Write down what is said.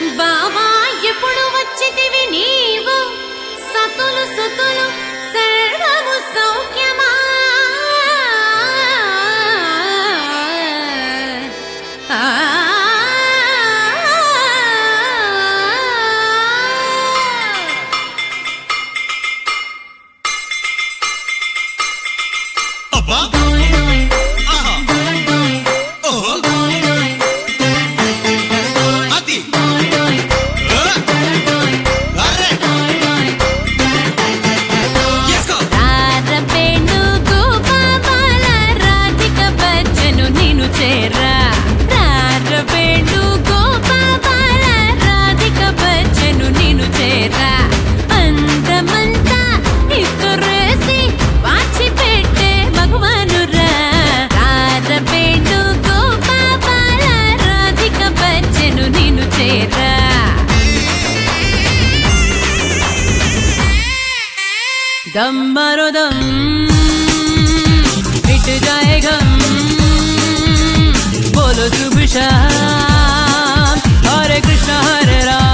బావా ఎప్పుడు వచ్చితివి నీవు సతులు సుతులు సర్వము సౌఖ్యమా ఆ అబ్బా ఆహా ఓహో అది ఆ, అరే చేసుకో రారబేణు గోపాల రాధిక బచ్చను నిన్ను చేరా రారబేణు గోపాల రాధిక బచ్చను నిన్ను చేరా అందమంతా ఇస్తురేసి వాచి పెట్టే మగవానురా రారబేణు గోపాల రాధిక బచ్చను నిన్ను చేరా दम मारो दम मिट जाए गम बोलो शुभ शाम हरे कृष्ण हरे राम